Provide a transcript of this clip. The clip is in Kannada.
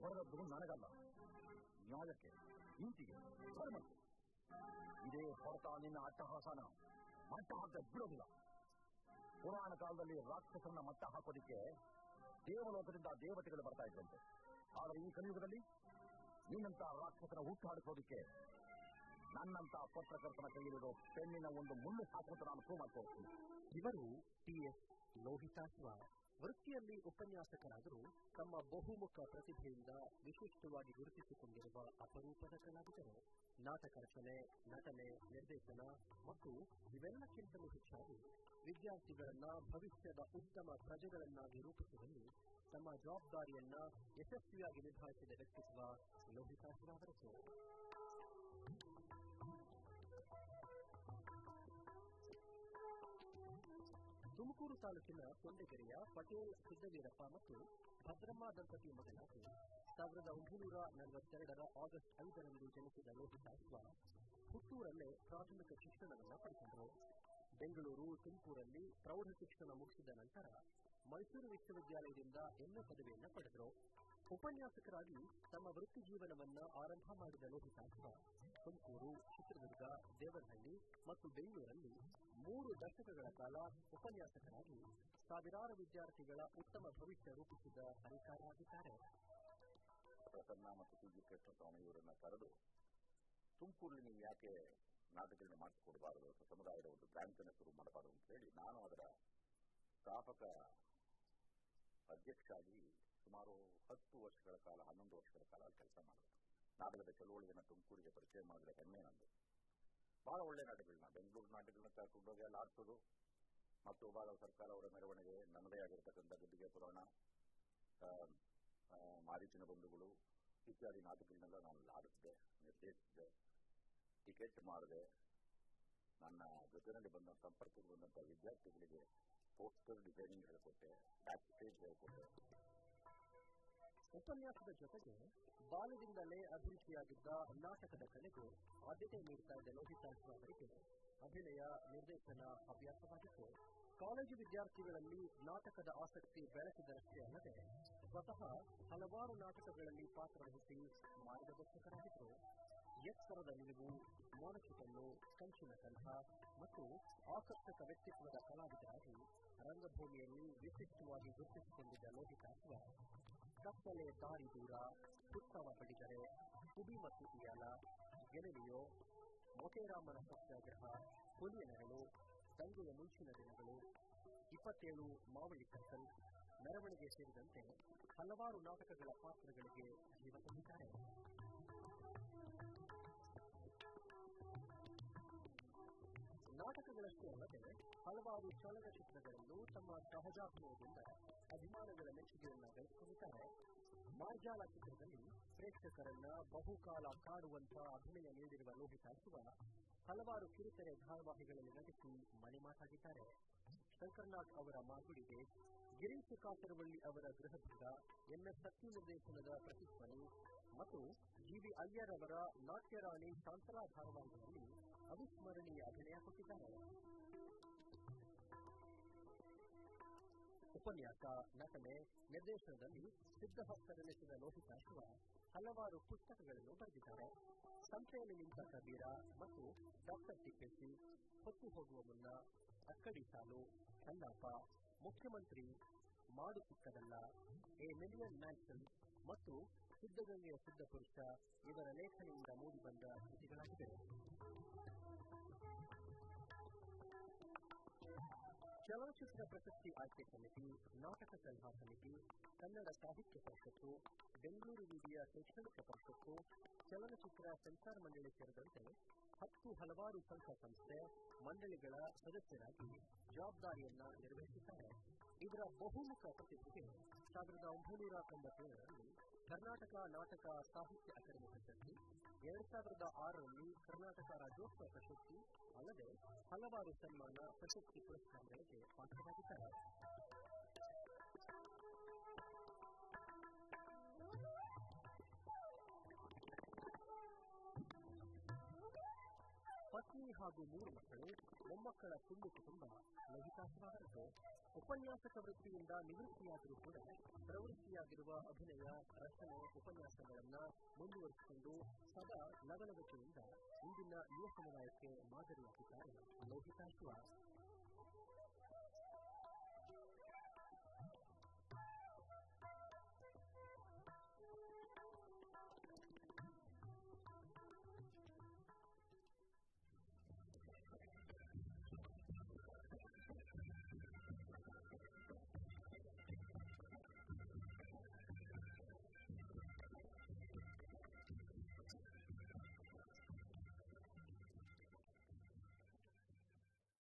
ಹೊಡೆದದ್ದು ನನಗಲ್ಲ ನ್ಯಾಯಕ್ಕೆ ನೀತಿಗೆ ಧರ್ಮಕ್ಕೆ ಇದೇ ಹೊರತ ನಿನ್ನ ಅಟ್ಟಹಾಸನ ಮಟ್ಟ ಹಾಕ ಬಿಡೋದಿಲ್ಲ ಪುರಾಣ ಕಾಲದಲ್ಲಿ ರಾಕ್ಷಸನ್ನ ಮಟ್ಟ ಹಾಕೋದಿಕ್ಕೆ ದೇವಲೋಕದಿಂದ ದೇವತೆಗಳು ಬರ್ತಾ ಇದ್ರಂತೆ ಆದರೆ ಈ ಕಲಿಯುಗದಲ್ಲಿ ನಿನ್ನಂತ ರಾಕ್ಷಸನ ಹುಟ್ಟಾಡಿಸೋದಿಕ್ಕೆ ನನ್ನಂತ ಪತ್ರಕರ್ತನ ಕೈಯಲ್ಲಿರೋ ಪೆನ್ನಿನ ಒಂದು ಮುಳ್ಳು ಸಾಕು ನಾನು ಪ್ರೂವ್ ಮಾಡ್ಕೋತೀನಿ ಇವರು ಟಿ ಎಸ್ ಲೋಹಿತಾಶ್ವ ವೃತ್ತಿಯಲ್ಲಿ ಉಪನ್ಯಾಸಕರಾದರೂ ತಮ್ಮ ಬಹುಮುಖ ಪ್ರತಿಭೆಯಿಂದ ವಿಶಿಷ್ಟವಾಗಿ ಗುರುತಿಸಿಕೊಂಡಿರುವ ಅಪರೂಪದ ಕಲಾವಿದರು ನಾಟಕ ರಚನೆ ನಟನೆ ನಿರ್ದೇಶನ ಮತ್ತು ಇವೆಲ್ಲಕ್ಕಿಂತಲೂ ಹೆಚ್ಚಾಗಿ ವಿದ್ಯಾರ್ಥಿಗಳನ್ನ ಭವಿಷ್ಯದ ಉತ್ತಮ ಪ್ರಜೆಗಳನ್ನಾಗಿ ರೂಪಿಸುವಲ್ಲಿ ತಮ್ಮ ಜವಾಬ್ದಾರಿಯನ್ನ ಯಶಸ್ವಿಯಾಗಿ ನಿಭಾಯಿಸಿದ ವ್ಯಕ್ತಿತ್ವ ಲೋಹಿತಾಶ್ವ ಅವರದು ತುಮಕೂರು ತಾಲೂಕಿನ ಕೊಂಡಗೆರೆಯ ಪಟೇಲ್ ಸಿದ್ದವೀರಪ್ಪ ಮತ್ತು ಭದ್ರಮ್ಮ ದಂಪತಿ ಮಗನಾಗಿ ಸಾವಿರದ ಒಂಬೈನೂರ ನಲವತ್ತೆರಡರ ಆಗಸ್ಟ್ ಐದರಂದು ಜನಿಸಿದ ಲೋಹಿತಾಶ್ವ ಹುಟ್ಟೂರಲ್ಲೇ ಪ್ರಾಥಮಿಕ ಶಿಕ್ಷಣವನ್ನು ಪಡೆದರು ಬೆಂಗಳೂರು ತುಮಕೂರಲ್ಲಿ ಪ್ರೌಢ ಶಿಕ್ಷಣ ಮುಗಿಸಿದ ನಂತರ ಮೈಸೂರು ವಿಶ್ವವಿದ್ಯಾಲಯದಿಂದ ಎಂಎ ಪದವಿಯನ್ನು ಪಡೆದರು ಉಪನ್ಯಾಸಕರಾಗಿ ತಮ್ಮ ವೃತ್ತಿ ಜೀವನವನ್ನ ಆರಂಭ ಮಾಡಿದ ಲೋಹಿತಾಶ್ವ ತುಮಕೂರು ಚಿತ್ರದುರ್ಗ ದೇವನಹಳ್ಳಿ ಮತ್ತು ಬೆಂಗಳೂರಲ್ಲಿ ಮೂರು ದಶಕಗಳ ಕಾಲ ಉಪನ್ಯಾಸಕರಾಗಿ ಸಾವಿರಾರು ವಿದ್ಯಾರ್ಥಿಗಳ ಉತ್ತಮ ಭವಿಷ್ಯ ರೂಪಿಸಿದ ಹರಿಕಾರರಾಗಿದ್ದಾರೆ ಪ್ರಸನ್ನ ಮತ್ತು ಪಿ ಜಿ ಕೃಷ್ಣಸ್ವಾಮಿ ಇವರನ್ನ ಕರೆದು ತುಮಕೂರಲ್ಲಿ ನೀವು ಯಾಕೆ ನಾಟಕಗಳನ್ನ ಮಾಡಿಸಿಕೊಡಬಾರದು ಅಥವಾ ಸಮುದಾಯದ ಒಂದು ಬ್ರಾಂಚ್ ಅನ್ನು ಶುರು ಮಾಡಬಾರದು ಅಂತ ಹೇಳಿ ನಾನು ಅದರ ಸ್ಥಾಪಕ ಅಧ್ಯಕ್ಷ ಆಗಿ ಸುಮಾರು ಹತ್ತು ವರ್ಷಗಳ ಕಾಲ ಹನ್ನೊಂದು ವರ್ಷಗಳ ಕಾಲ ಅಲ್ಲಿ ಕೆಲಸ ಮಾಡಿದೆ ನಾಟಕದ ಚಳುವಳಿಯನ್ನು ತುಮಕೂರಿಗೆ ಪರಿಚಯ ಮಾಡಿದ್ರೆ ಹೆಮ್ಮೆ ನಂದು ಬಹಳ ಒಳ್ಳೆ ನಾಟಕಗಳನ್ನ ಬೆಂಗಳೂರು ನಾಟಕಗಳನ್ನ ಕರ್ಕೊಂಡೋಗಿ ಅಲ್ಲಿ ಆಡ್ಸೋದು ಮತ್ತು ಭಾಳ ಸರ್ಕಾರ ಅವರ ಮೆರವಣಿಗೆ ನನ್ನದೇ ಆಗಿರತಕ್ಕಂಥ ಗದ್ದಿಗೆ ಪುರಾಣ ಆ, ಆ, ಮಾರೀಚಿನ ಬಂಧುಗಳು ಇತ್ಯಾದಿ ನಾಟಕಗಳನ್ನೆಲ್ಲ ನಾನು ಅಲ್ಲಿ ಆಡಿಸಿದೆ ನಿರ್ದೇಶಿಸಿದೆ ಟಿಕೆಟ್ ಮಾಡಿದೆ ನನ್ನ ಜೊತೆಯಲ್ಲಿ ಬಂದ ಸಂಪರ್ಕಕ್ಕೆ ಬಂದಂಥ ವಿದ್ಯಾರ್ಥಿಗಳಿಗೆ ಪೋಸ್ಟರ್ ಡಿಸೈನಿಂಗ್ ಹೇಳಿಕೊಟ್ಟೆ ಬ್ಯಾಕ್ ಸ್ಟೇಜ್ ಹೇಳಿಕೊಟ್ಟೆ ಉಪನ್ಯಾಸದ ಜೊತೆಗೆ ಬಾಲ್ಯದಿಂದಲೇ ಅಭಿರುಚಿಯಾಗಿದ್ದ ನಾಟಕದ ಕಲೆಗೂ ಆದ್ಯತೆ ನೀಡುತ್ತಾ ಇದ್ದ ಲೋಹಿತಾಶ್ವ ಅವರಿಗೆ ಅಭಿನಯ ನಿರ್ದೇಶನ ಹವ್ಯಾಸವಾಗಿತ್ತು ಕಾಲೇಜು ವಿದ್ಯಾರ್ಥಿಗಳಲ್ಲಿ ನಾಟಕದ ಆಸಕ್ತಿ ಬೆಳೆಸಿದರಷ್ಟೇ ಅಲ್ಲದೆ ಸ್ವತಃ ಹಲವಾರು ನಾಟಕಗಳಲ್ಲಿ ಪಾತ್ರವಹಿಸಿ ಮಾರ್ಗದರ್ಶಕರಾಗಿದ್ದರು ಎತ್ತರದ ನಿಲುವು ಮೋನಚಿಕಲ್ಲು ಕಂಚಿನ ಕಂಠ ಮತ್ತು ಆಕರ್ಷಕ ವ್ಯಕ್ತಿತ್ವದ ಕಲಾವಿದರಾಗಿ ರಂಗಭೂಮಿಯಲ್ಲಿ ವಿಶಿಷ್ಟವಾಗಿ ಗುರುತಿಸಿಕೊಂಡಿದ್ದ ಲೋಹಿತಾಶ್ವ ಕತ್ತಲೆ ದಾರಿ ದೂರ ಉತ್ಸವ ಪಡಿದರೆ ಕುಡಿ ಮತ್ತು ಇಯಾಲ ಗೆಲುವಿಯೋ ಮೊಟೇರಾಮನ ಸತ್ಯಾಗ್ರಹ ಹುಲಿಯ ನೆರಳು ದಂಗೆಯ ಮುಂಚಿನ ದಿನಗಳು ಇಪ್ಪತ್ತೇಳು ಮಾವಳಿ ಸರ್ಕಲ್ ಮೆರವಣಿಗೆ ಸೇರಿದಂತೆ ಹಲವಾರು ನಾಟಕಗಳ ಪಾತ್ರಗಳಿಗೆ ಜೀವ ತುಂಬಿದ್ದಾರೆ ನಾಟಕಗಳಷ್ಟೇ ಅಲ್ಲದೆ ಹಲವಾರು ಚಲನಚಿತ್ರಗಳಲ್ಲೂ ತಮ್ಮ ಸಹಜಾಭಿನಯದಿಂದ ಅಭಿಮಾನಿಗಳ ಮೆಚ್ಚುಗೆಯನ್ನ ಗಳಿಸಿಕೊಂಡಿದ್ದಾರೆ ಮಾರ್ಜಾಲ ಚಿತ್ರದಲ್ಲಿ ಪ್ರೇಕ್ಷಕರನ್ನ ಬಹುಕಾಲ ಕಾಡುವಂತ ಅಭಿನಯ ನೀಡಿರುವ ಲೋಹಿತಾಶ್ವ ಹಲವಾರು ಕಿರುತೆರೆ ಧಾರಾವಾಹಿಗಳಲ್ಲಿ ನಟಿಸಿ ಮನೆಮಾತಾಗಿದ್ದಾರೆ ಶಂಕರ್ನಾಥ್ ಅವರ ಮಾಗುಡಿಗೆ ಗಿರೀಶ್ ಕಾಸರವಳ್ಳಿ ಅವರ ಗೃಹಭಂಗ ಎಂಎಸ್ ಸತ್ಯ ನಿರ್ದೇಶನದ ಪ್ರತಿಧ್ವನಿ ಮತ್ತು ಜಿವಿ ಅಯ್ಯರ್ ಅವರ ನಾಟ್ಯರಾಣಿ ಶಾಂತಲಾ ಧಾರಾವಾಹಿಗಳಲ್ಲಿ ಅವಿಸ್ಮರಣೀಯ ಅಭಿನಯ ಕೊಟ್ಟಿದ್ದಾರೆ ಉಪನ್ಯಾಸ ನಟನೆ ನಿರ್ದೇಶನದಲ್ಲಿ ಸಿದ್ಧಹಸ್ತರೆನಿಸಿದ ಲೋಹಿತಾಶ್ವ ಹಲವಾರು ಪುಸ್ತಕಗಳನ್ನು ಬರೆದಿದ್ದಾರೆ ಸಂತೆಯಲ್ಲಿ ನಿಂತ ಕಬೀರ ಮತ್ತು ಡಾಕ್ಟರ್ ಟಿಪ್ಪೆಸಿ ಹೊತ್ತು ಹೋಗುವ ಮುನ್ನ ಅಕ್ಕಡಿ ಸಾಲು ಕಲ್ಲಾಪ ಮುಖ್ಯಮಂತ್ರಿ ಮಾಡು ಚಿಕ್ಕದಲ್ಲ ಎ ಮಿಲಿಯನ್ ಮ್ಯಾನ್ಸನ್ ಮತ್ತು ಸಿದ್ಧಗಂಗೆಯ ಸಿದ್ಧ ಪುರುಷ ಇವರ ಲೇಖನಿಯಿಂದ ಮೂಡಿಬಂದ ಕೃತಿಗಳಾಗಿವೆ ಚಲನಚಿತ್ರ ಪ್ರಶಸ್ತಿ ಆಯ್ಕೆ ಸಮಿತಿ ನಾಟಕ ಸಲಹಾ ಸಮಿತಿ ಕನ್ನಡ ಸಾಹಿತ್ಯ ಪರಿಷತ್ತು ಬೆಂಗಳೂರು ವಿವಿಯ ಶೈಕ್ಷಣಿಕ ಪರಿಷತ್ತು ಚಲನಚಿತ್ರ ಸೆನ್ಸಾರ್ ಮಂಡಳಿ ಸೇರಿದಂತೆ ಹತ್ತು ಹಲವಾರು ಸಂಘ ಸಂಸ್ಥೆ ಮಂಡಳಿಗಳ ಸದಸ್ಯರಾಗಿ ಜವಾಬ್ದಾರಿಯನ್ನ ನಿರ್ವಹಿಸಿದ್ದಾರೆ ಇದರ ಬಹುಮುಖ ಪ್ರತಿಭೆಗೆ ಸಾವಿರದ ಒಂಬೈನೂರ ತೊಂಬತ್ತೇಳರಲ್ಲಿ ಕರ್ನಾಟಕ ನಾಟಕ ಸಾಹಿತ್ಯ ಅಕಾಡೆಮಿ ಪ್ರಶಸ್ತಿ ಎರಡ್ ಸಾವಿರದ ಆರರಲ್ಲಿ ಕರ್ನಾಟಕ ರಾಜ್ಯೋತ್ಸವ ಪ್ರಶಸ್ತಿ ಅಲ್ಲದೆ ಹಲವಾರು ಸನ್ಮಾನ ಪ್ರಶಸ್ತಿ ಪುರಸ್ಕಾರಗಳಿಗೆ ಪಾತ್ರರಾಗಿದ್ದಾರೆ ಪತ್ನಿ ಹಾಗೂ ಮೂರು ಮಕ್ಕಳು ಮೊಮ್ಮಕ್ಕಳ ತುಂಬು ಕುಟುಂಬ ಲಲಿತಾಸವಾದರದು ಉಪನ್ಯಾಸಕ ವೃತ್ತಿಯಿಂದ ನಿವೃತ್ತಿಯಾದರೂ ಕೂಡ ಪ್ರವೃತ್ತಿಯಾಗಿರುವ ಅಭಿನಯ ರಚನೆ ಉಪನ್ಯಾಸಗಳನ್ನ ಮುಂದುವರಿಸಿಕೊಂಡು ಸದಾ ಲವಲವಿಕೆಯಿಂದ ಇಂದಿನ ಯುವ ಸಮುದಾಯಕ್ಕೆ ಮಾದರಿಯಾಗಿದ್ದಾರೆ ಲೋಹಿತಾ ಶಿವ